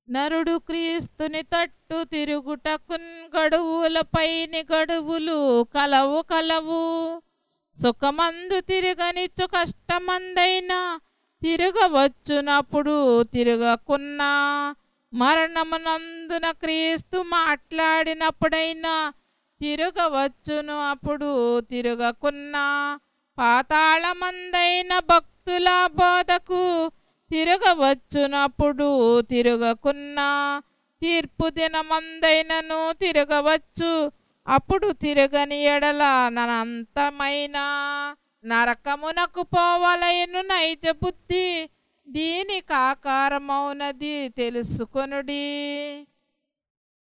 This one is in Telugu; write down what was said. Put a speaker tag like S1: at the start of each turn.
S1: నరుడు క్రీస్తుని తట్టు తిరుగుటకున్ గడువులపైని గడువులు కలవు కలవు సుఖమందు తిరగనిచ్చు కష్టమందైనా తిరగవచ్చునప్పుడు తిరగకున్నా మరణమునందున క్రీస్తు మాట్లాడినప్పుడైనా తిరగవచ్చును అప్పుడు తిరగకున్నా పాతాళమందైన భక్తుల బోధకు తిరగవచ్చునప్పుడు తిరగకున్నా తీర్పు దినమందైనను తిరగవచ్చు అప్పుడు తిరగని ఎడల ననంతమైన నరకమునకు పోవలయను నైజ బుద్ధి దీనికి ఆకారమౌనది తెలుసుకొనుడి